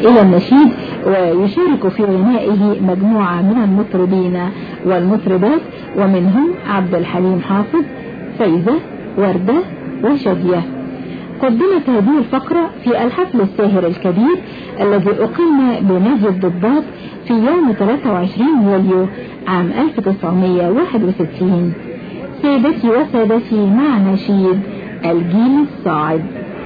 إلى النشيد ويشارك في غنائه مجموعة من المطربين والمطربات ومنهم عبد الحليم حافظ فايزة وردة وشادية قدمت هذه الفقرة في الحفل الساهر الكبير الذي أقيم بنادي الضباط في يوم 23 يوليو عام 1961 سيدتي وسادتي مع نشيد الجيل الصاعد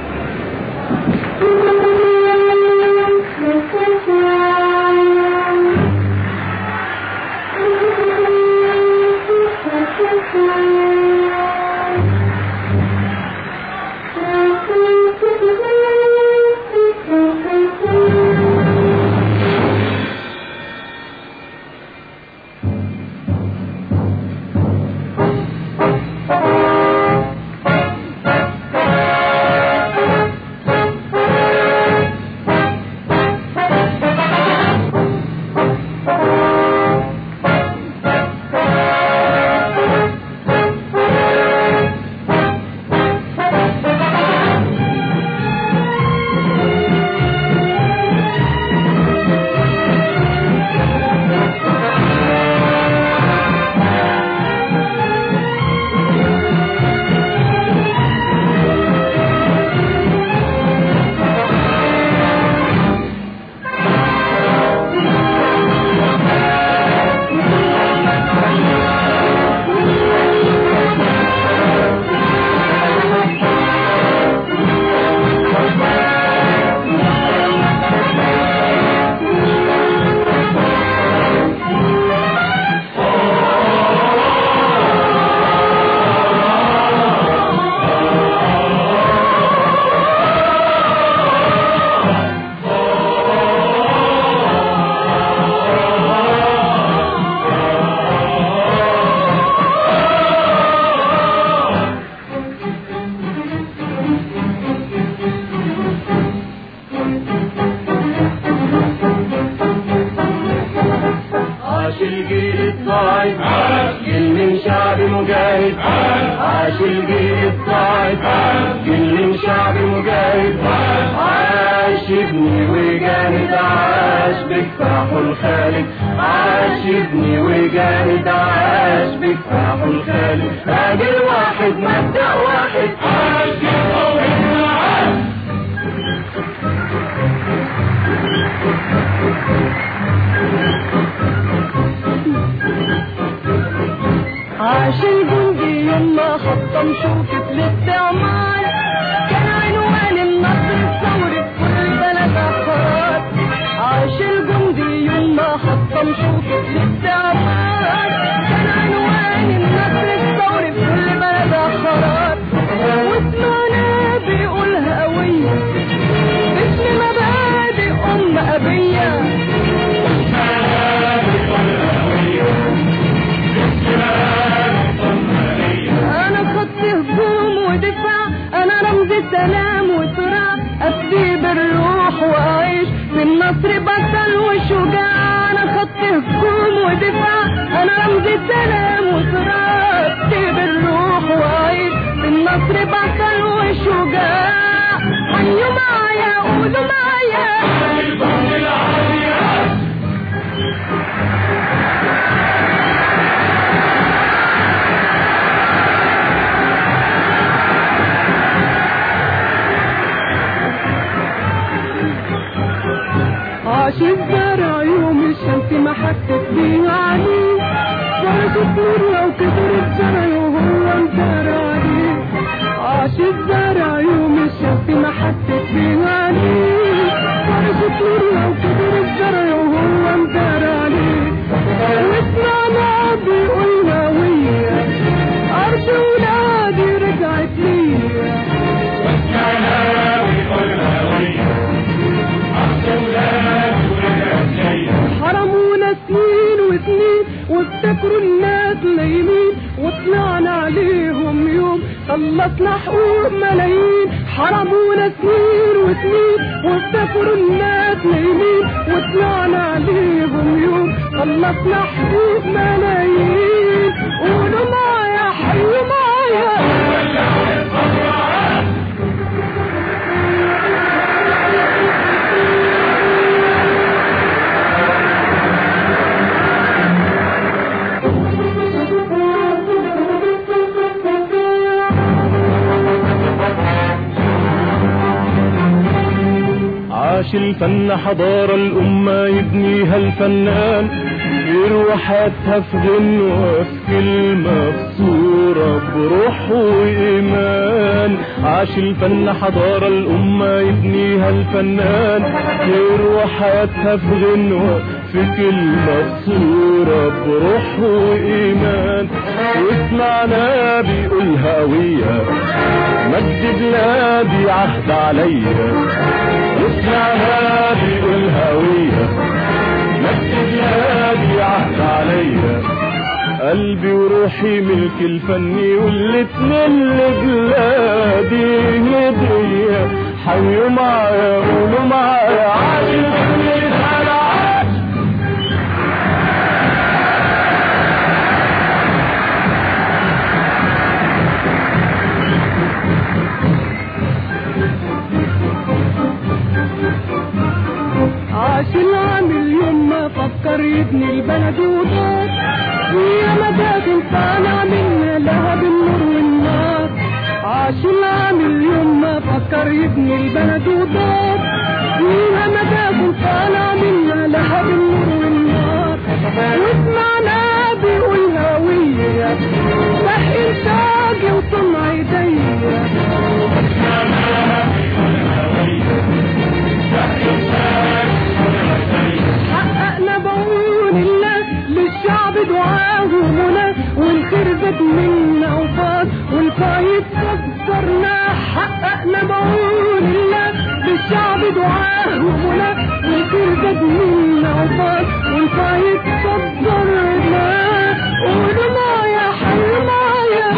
عاش الجيل الصاعد جيل من شعب مجاهد عاش الجيل الصاعد جيل من شعب مجاهد عاش ابني وجاهد عاش بكفاحه الخالد عاش ابني وجاهد عاش بكفاحه الخالد راجل واحد مبدأ واحد عاش يا عاش عاش الجندي يوم ما حطم شوكة الاستعمار كان عنوان النصر الثوري في كل بلد أخبار عاش الجندي يوم ما حطم شوكة الاستعمار كان عنوان النصر الثوري في كل بلد أخبار واسمعنا بيقول هوية باسم مبادئ أم أبية انا خط هجوم ودفاع انا رمز سلام وصراع افدي بالروح واعيش في النصر بطل وشجاع انا خط هجوم ودفاع انا رمز سلام وصراع افدي بالروح واعيش في النصر بطل وشجاع حيوا معايا قولوا معايا عاش الزرع يوم الشمس ما حكت بيه عليه فرس الطير لو كبر الزرع وهو مزرع عليه عاش الزرع يوم الشمس ما حكت بيه عليه فرس الطير لو كبر الزرع وهو مزرع عليه واسمعنا بيقول هوية أرض ولادي رجعت ليا حرمونا سنين وسنين وافتكروا الناس لايمين وطلعنا عليهم يوم خلصنا حقوق ملايين حرمونا سنين وسنين وافتكروا الناس لايمين وطلعنا عليهم يوم خلصنا حقوق ملايين قولوا معايا حيوا معايا عاش الفن حضارة الأمة يبنيها الفنان يروى حياتها في غنوة في كلمة في صورة بروح وإيمان عاش الفن حضارة الأمة يبنيها الفنان يروى حياتها في غنوة في كلمة في صورة بروح وإيمان واسمعنا بيقولها قوية مجد بلادي عهد عليا واسمعنا بيقولها قوية مجد بلادي عهد عليا قلبي وروحي ملك الفني والاتنين لبلادي هدية حيوا معايا قولوا معايا عاش الفن الحال عاش عاش العامل يوم ما فكر يبني البلد ودار ويا مداخل طالع منها لهب النور والنار عاش العامل يوم ما فكر يبني البلد ودار ويا مداخل طالع منها لهب النور والنار واسمعنا بيقول هوية صح انتاجي وطمع ايديا حققنا بعون الله للشعب دعاه ومنى والخير زاد منا وفاض والفايد صبرنا حققنا بعون الله للشعب دعاه ومنى والخير زاد منا وفاض والفايد صبرنا قولوا معايا حلوا معايا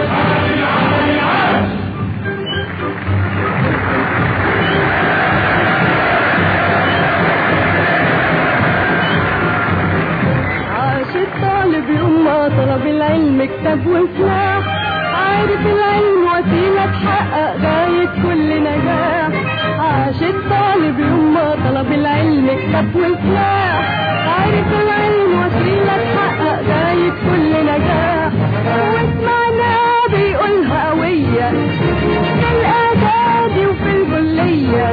عاش الطالب يوم ما طلب العلم كتاب وسلاح عارف العلم وسيلة تحقق غاية كل نجاح عاش الطالب يوم ما طلب العلم كتاب وسلاح عارف العلم وسيلة تحقق غاية كل نجاح واسمعنا بيقولها قوية في الإعدادي وفي الكلية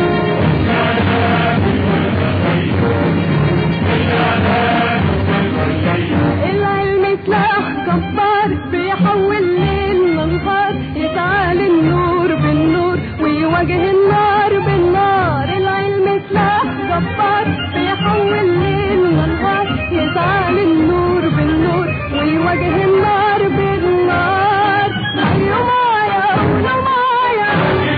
العلم سلاح جبار بيحول ليل نهار يتعالي النور بالنور ويواجه النار بالنار العلم سلاح جبار بيحول ليل نهار يتعالي النور بالنور ويواجه النار بالنار ايوه معايا قولوا معايا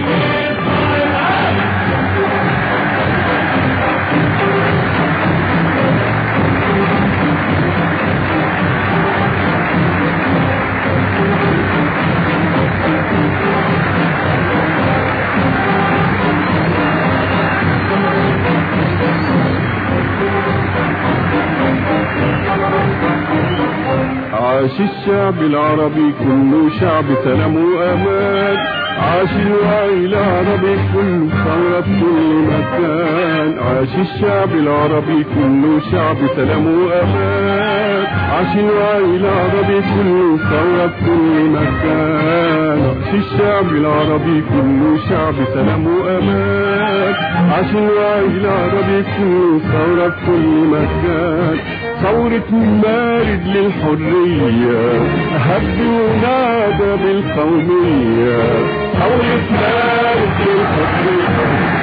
عاش الشعب العربي كله شعب سلام وامان عاش الوعي العربي كله ثورة في كل مكان عاش الشعب العربي كله شعب سلام وامان عاش الوعي العربي كله ثورة في كل مكان عاش الشعب العربي كله شعب سلام وامان عاش الوعي العربي كله ثورة في كل مكان ثورة مارد للحرية هب ونادى بالقومية ثورة مارد للحرية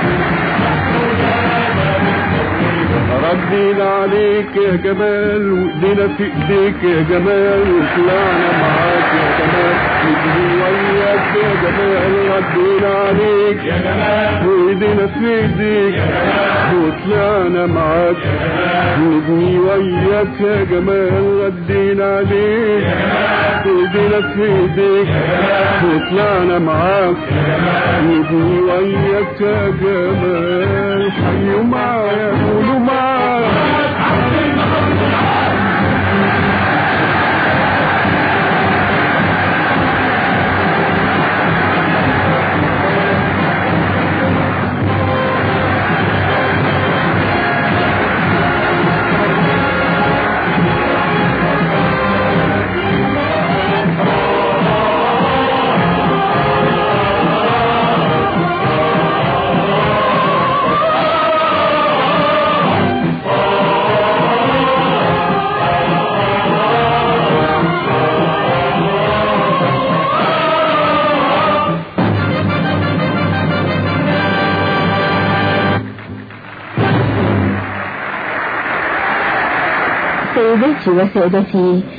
ردينا عليك يا جمال وايدينا في ايديك يا جمال وطلعنا معاك يا جمال نجري وياك يا جمال ردينا عليك يا جمال وايدينا في ايديك يا جمال وطلعنا معاك نجري وياك يا جمال ردينا عليك ايدينا في ايديك وطلعنا معاك نجري وياك يا جمال حيوا معايا قولوا معايا سيداتي وسادتي